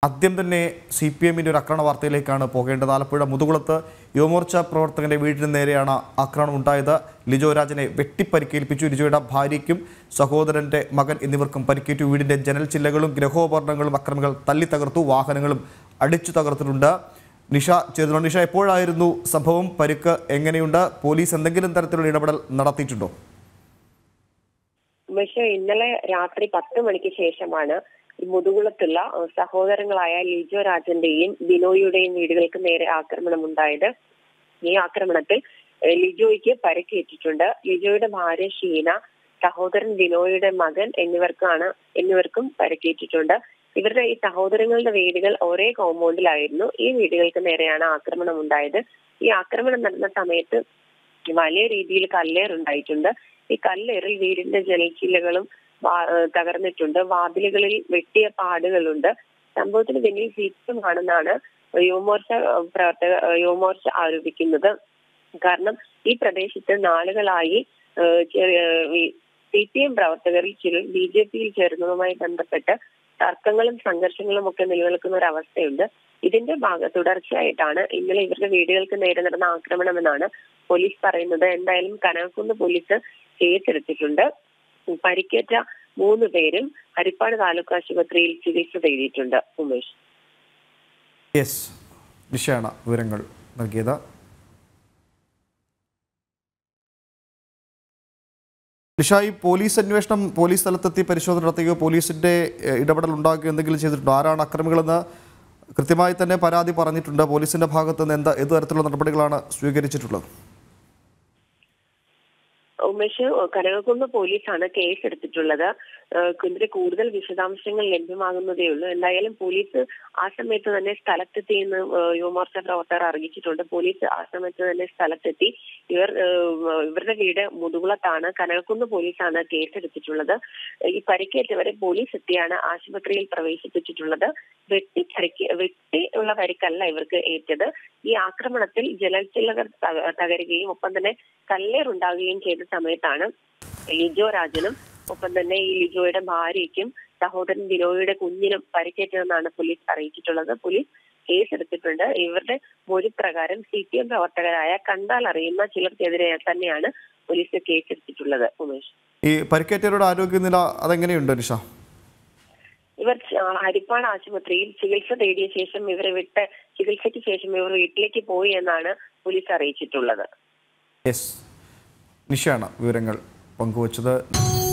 ആദ്യം തന്നെ C P എമ്മിൻ്റെ ഒരു ആക്രമണ വാർത്തയിലേക്കാണ് പോകേണ്ടത് ആലപ്പുഴ മുതുകുളത്ത് യുവമോർച്ച പ്രവർത്തകന്റെ വീടിന് നേരെയാണ് ആക്രമണം ഉണ്ടായത് ലിജോ രാജനെ വെട്ടിപ്പരിക്കേൽപ്പിച്ചു ലിജോയുടെ ഭാര്യയ്ക്കും സഹോദരന്റെ മകൻ എന്നിവർക്കും പരിക്കേറ്റു വീടിന്റെ ജനൽ ചില്ലകളും ഗ്രഹോപകരണങ്ങളും അക്രമികൾ തല്ലി തകർത്തു വാഹനങ്ങളും അടിച്ചു തകർത്തിട്ടുണ്ട് നിഷ ചേർന്നു നിഷ എപ്പോഴായിരുന്നു സംഭവം പരിക്ക് എങ്ങനെയുണ്ട് പോലീസ് എന്തെങ്കിലും തരത്തിലുള്ള ഇടപെടൽ നടത്തിയിട്ടുണ്ടോ പക്ഷേ ഇന്നലെ രാത്രി പത്ത് മണിക്ക് ശേഷമാണ് ഈ മുതുകുളത്തുള്ള ഏഹ്, സഹോദരങ്ങളായ ലിജോ രാജന്റെയും ബിനോയിയുടെയും വീടുകൾക്ക് നേരെ ആക്രമണം ഉണ്ടായത് ഈ ആക്രമണത്തിൽ ഏഹ്, ലിജോയ്ക്ക് പരിക്കേറ്റിട്ടുണ്ട് ലിജോയുടെ ഭാര്യ ഷീന സഹോദരൻ ബിനോയുടെ മകൻ എന്നിവർക്കാണ് എന്നിവർക്കും പരിക്കേറ്റിട്ടുണ്ട് ഇവരുടെ ഈ സഹോദരങ്ങളുടെ വീടുകൾ ഒരേ കോമ്പൗണ്ടിലായിരുന്നു ഈ വീടുകൾക്ക് നേരെയാണ് ആക്രമണം ഉണ്ടായത് ഈ ആക്രമണം നടന്ന സമയത്ത് വലിയ രീതിയിൽ കല്ലേറുണ്ടായിട്ടുണ്ട് ഈ കല്ലേറിൽ വീടിന്റെ ജനൽച്ചില്ലകളും വാ- ഏഹ് തകർന്നിട്ടുണ്ട് വാതിലുകളിൽ വെട്ടിയ പാടുകളുണ്ട് സംഭവത്തിന് പിന്നിൽ സീറ്റുമാണെന്നാണ് യുവമോർച്ച ഏഹ് പ്രവർത്തക ഏഹ് യുവമോർച്ച ആരോപിക്കുന്നത് കാരണം ഈ പ്രദേശത്ത് നാളുകളായി സി പി എം പ്രവർത്തകരിൽ ചിലർ ബി ജെ പിയിൽ ചേർന്നതുമായി ബന്ധപ്പെട്ട് തർക്കങ്ങളും സംഘർഷങ്ങളും ഒക്കെ നിലനിൽക്കുന്ന ഒരു അവസ്ഥയുണ്ട് ഇതിന്റെ ഭാഗ തുടർച്ചയായിട്ടാണ് ഇന്നലെ ഇവരുടെ വീടുകൾക്ക് നേരെ നടന്ന ആക്രമണമെന്നാണ് പോലീസ് പറയുന്നത് എന്തായാലും കനകക്കുന്ന് പോലീസ് കേസെടുത്തിട്ടുണ്ട് പരിക്കേറ്റ മൂന്ന് പേരും ഹരിപ്പാട് താലൂക്ക് ആശുപത്രിയിൽ ചികിത്സ തേടിയിട്ടുണ്ട് ഉമേഷ് യെസ് നിഷയാണ് വിവരങ്ങൾ നൽകിയത് നിഷ ഈ പോലീസ് അന്വേഷണം പോലീസ് സ്ഥലത്തെത്തി പരിശോധന നടത്തുകയോ പോലീസിന്റെ ഏഹ്, ഇടപെടൽ ഉണ്ടാകുകയോ എന്തെങ്കിലും ചെയ്തിട്ടുണ്ടോ ആരാണ് അക്രമികളെന്ന് കൃത്യമായി തന്നെ പരാതി പറഞ്ഞിട്ടുണ്ട് പോലീസിന്റെ ഭാഗത്ത് നിന്ന് എന്താ ഏത് തരത്തിലുള്ള നടപടികളാണ് സ്വീകരിച്ചിട്ടുള്ളത് ഉമേഷ് കനകക്കുന്ന് പോലീസാണ് കേസ് എടുത്തിട്ടുള്ളത് ഏഹ് ഇതിന്റെ കൂടുതൽ വിശദാംശങ്ങൾ ലഭ്യമാകുന്നതേ ഉള്ളൂ എന്തായാലും പോലീസ് ആ സമയത്ത് തന്നെ സ്ഥലത്തെത്തി എന്ന് ഏഹ് യുവമോർച്ച പ്രവർത്തകർ അറിയിച്ചിട്ടുണ്ട് പോലീസ് ആ സമയത്ത് തന്നെ സ്ഥലത്തെത്തി ഇവർ ഏഹ് ഇവരുടെ വീട് മുതുകുളത്താണ് കനകക്കുന്ന് പോലീസാണ് കേസ് എടുത്തിട്ടുള്ളത് ഈ പരിക്കേറ്റവരെ പോലീസ് എത്തിയാണ് ആശുപത്രിയിൽ പ്രവേശിപ്പിച്ചിട്ടുള്ളത് വെട്ടി പരിക്ക് വെട്ടി ഉള്ള പരിക്കല്ല ഇവർക്ക് ഏറ്റത് ഈ ആക്രമണത്തിൽ ജലച്ചില്ലകൾ തക- തകരുകയും ഒപ്പം തന്നെ കല്ലേറുണ്ടാകുകയും ചെയ്ത സമയത്താണ് ലിജോ രാജനും ഒപ്പം തന്നെ ഈ ലിജോയുടെ ഭാര്യയ്ക്കും സഹോദരൻ ബിനോയുടെ കുഞ്ഞിനും പരിക്കേറ്റതെന്നാണ് പോലീസ് അറിയിച്ചിട്ടുള്ളത് പോലീസ് കേസ് എടുത്തിട്ടുണ്ട് ഇവരുടെ മൊഴി പ്രകാരം സി പി എം പ്രവർത്തകരായ കണ്ടാൽ അറിയുന്ന ചിലർക്കെതിരെ തന്നെയാണ് പോലീസ് കേസ് എടുത്തിട്ടുള്ളത് ഉമേഷ് ഈ പരിക്കേറ്റവരുടെ ആരോഗ്യനില അതെങ്ങനെയുണ്ട് നിഷ ഇവർ ച- ഹരിപ്പാട് ആശുപത്രിയിൽ ചികിത്സ തേടിയ ശേഷം ഇവരെ വിട്ട് ചികിത്സയ്ക്ക് ശേഷം ഇവർ വീട്ടിലേക്ക് പോയി എന്നാണ് പോലീസ് അറിയിച്ചിട്ടുള്ളത് യെസ് നിഷയാണ് വിവരങ്ങൾ പങ്കുവച്ചത്